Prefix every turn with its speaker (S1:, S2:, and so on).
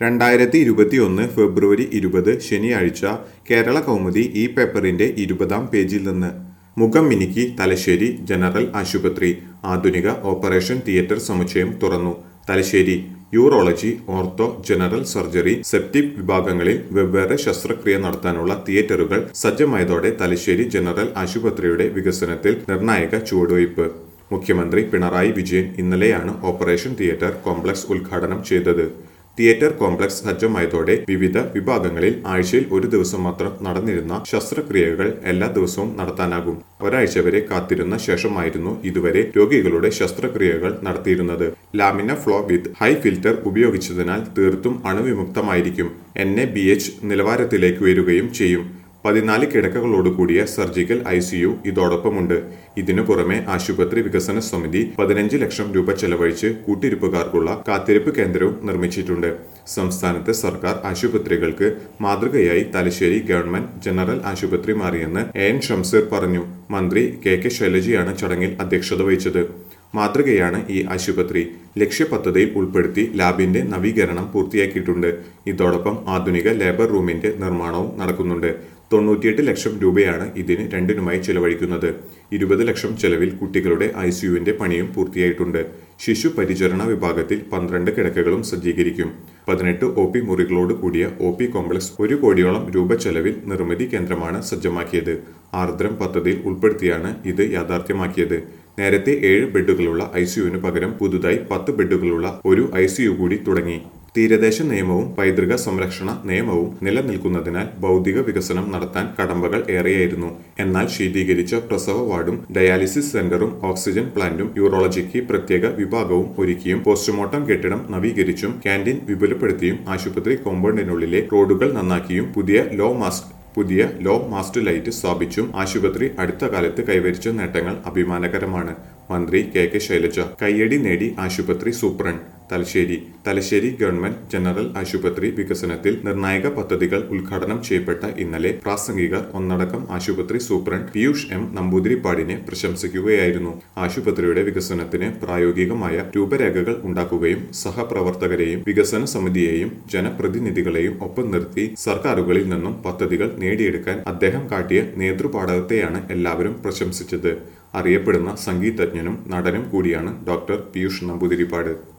S1: രണ്ടായിരത്തി ഇരുപത്തിയൊന്ന് ഫെബ്രുവരി ഇരുപത് ശനിയാഴ്ച കേരള കൗമുദി ഈ പേപ്പറിന്റെ ഇരുപതാം പേജിൽ നിന്ന് മുഖം മിനുക്കി തലശ്ശേരി ജനറൽ ആശുപത്രി ആധുനിക ഓപ്പറേഷൻ തിയേറ്റർ സമുച്ചയം തുറന്നു Thalassery urology ortho general surgery septic വിഭാഗങ്ങളിൽ വെവ്വേറെ ശസ്ത്രക്രിയ നടത്താനുള്ള തിയേറ്ററുകൾ സജ്ജമായതോടെ തലശ്ശേരി ജനറൽ ആശുപത്രിയുടെ വികസനത്തിൽ നിർണായക ചുവടുവയ്പ് മുഖ്യമന്ത്രി പിണറായി വിജയൻ ഇന്നലെയാണ് ഓപ്പറേഷൻ തിയേറ്റർ കോംപ്ലക്സ് ഉദ്ഘാടനം ചെയ്തത് തിയേറ്റർ കോംപ്ലക്സ് സജ്ജമായതോടെ വിവിധ വിഭാഗങ്ങളിൽ ആഴ്ചയിൽ ഒരു ദിവസം മാത്രം നടന്നിരുന്ന ശസ്ത്രക്രിയകൾ എല്ലാ ദിവസവും നടത്താനാകും ഒരാഴ്ച വരെ കാത്തിരുന്ന ശേഷമായിരുന്നു ഇതുവരെ രോഗികളുടെ ശസ്ത്രക്രിയകൾ നടത്തിയിരുന്നത് laminar flow with high filter ഉപയോഗിച്ചതിനാൽ തീർത്തും അണുവിമുക്തമായിരിക്കും എൻ എ ബി എച്ച് നിലവാരത്തിലേക്ക് വരികയും ചെയ്യും പതിനാല് കിടക്കകളോട് കൂടിയ സർജിക്കൽ ഐ സിയു ഇതോടൊപ്പമുണ്ട് ഇതിനു പുറമെ ആശുപത്രി വികസന സമിതി പതിനഞ്ച് ലക്ഷം രൂപ ചെലവഴിച്ച് കൂട്ടിരിപ്പുകാർക്കുള്ള കാത്തിരിപ്പ് കേന്ദ്രവും നിർമ്മിച്ചിട്ടുണ്ട് സംസ്ഥാനത്തെ സർക്കാർ ആശുപത്രികൾക്ക് മാതൃകയായി തലശ്ശേരി ഗവൺമെന്റ് ജനറൽ ആശുപത്രി മാറിയെന്ന് എ എൻ ഷംസീർ പറഞ്ഞു മന്ത്രി കെ കെ ശൈലജയാണ് ചടങ്ങിൽ അധ്യക്ഷത വഹിച്ചത് മാതൃകയാണ് ഈ ആശുപത്രി ലക്ഷ്യപദ്ധതിയിൽ ഉൾപ്പെടുത്തി ലാബിന്റെ നവീകരണം പൂർത്തിയാക്കിയിട്ടുണ്ട് ഇതോടൊപ്പം ആധുനിക ലേബർ റൂമിന്റെ നിർമ്മാണവും നടക്കുന്നുണ്ട് തൊണ്ണൂറ്റിയെട്ട് ലക്ഷം രൂപയാണ് ഇതിന് രണ്ടിനുമായി ചെലവഴിക്കുന്നത് ഇരുപത് ലക്ഷം ചെലവിൽ കുട്ടികളുടെ ഐ സിയുവിന്റെ പണിയും പൂർത്തിയായിട്ടുണ്ട് ശിശു പരിചരണ വിഭാഗത്തിൽ പന്ത്രണ്ട് കിടക്കകളും സജ്ജീകരിക്കും പതിനെട്ട് ഒ പി മുറികളോട് കൂടിയ ഒ പി കോംപ്ലക്സ് ഒരു കോടിയോളം രൂപ ചെലവിൽ നിർമ്മിതി കേന്ദ്രമാണ് സജ്ജമാക്കിയത് ആർദ്രം പദ്ധതിയിൽ ഉൾപ്പെടുത്തിയാണ് ഇത് യാഥാർത്ഥ്യമാക്കിയത് നേരത്തെ ഏഴ് ബെഡുകളുള്ള ഐ സിയുവിന് പകരം പുതുതായി പത്ത് ബെഡുകളുള്ള ഒരു ഐ സിയു കൂടി തുടങ്ങി തീരദേശ നിയമവും പൈതൃക സംരക്ഷണ നിയമവും നിലനിൽക്കുന്നതിനാൽ ഭൗതിക വികസനം നടത്താൻ കടമ്പകൾ ഏറെയായിരുന്നു എന്നാൽ ശീതീകരിച്ച പ്രസവ വാർഡും ഡയാലിസിസ് സെന്ററും ഓക്സിജൻ പ്ലാന്റും യൂറോളജിക്ക് പ്രത്യേക വിഭാഗവും ഒരുക്കിയും പോസ്റ്റ്മോർട്ടം കെട്ടിടം നവീകരിച്ചും ക്യാന്റീൻ വിപുലപ്പെടുത്തിയും ആശുപത്രി കോമ്പൗണ്ടിനുള്ളിലെ റോഡുകൾ നന്നാക്കിയും പുതിയ ലോ മാസ്ക് പുതിയ ലോ മാസ്റ്റ് ലൈറ്റ് സ്ഥാപിച്ചും ആശുപത്രി അടുത്ത കാലത്ത് കൈവരിച്ച നേട്ടങ്ങൾ അഭിമാനകരമാണ് മന്ത്രി കെ കെ ശൈലജ കയ്യടി നേടി ആശുപത്രി superintendent Thalassery Thalassery government general ആശുപത്രി വികസനത്തിൽ നിർണായക പദ്ധതികൾ ഉദ്ഘാടനം ചെയ്യപ്പെട്ട ഇന്നലെ പ്രാസംഗികർ ഒന്നടക്കം ആശുപത്രി സൂപ്രണ്ട് പീയൂഷ് എം നമ്പൂതിരിപ്പാടിനെ പ്രശംസിക്കുകയായിരുന്നു ആശുപത്രിയുടെ വികസനത്തിന് പ്രായോഗികമായ രൂപരേഖകൾ ഉണ്ടാക്കുകയും സഹപ്രവർത്തകരെയും വികസന സമിതിയെയും ജനപ്രതിനിധികളെയും ഒപ്പം നിർത്തി സർക്കാരുകളിൽ നിന്നും പദ്ധതികൾ നേടിയെടുക്കാൻ അദ്ദേഹം കാട്ടിയ നേതൃപാടകത്തെയാണ് എല്ലാവരും പ്രശംസിച്ചത് അറിയപ്പെടുന്ന സംഗീതജ്ഞനും നടനും കൂടിയാണ് ഡോക്ടർ പീയൂഷ് നമ്പൂതിരിപ്പാട്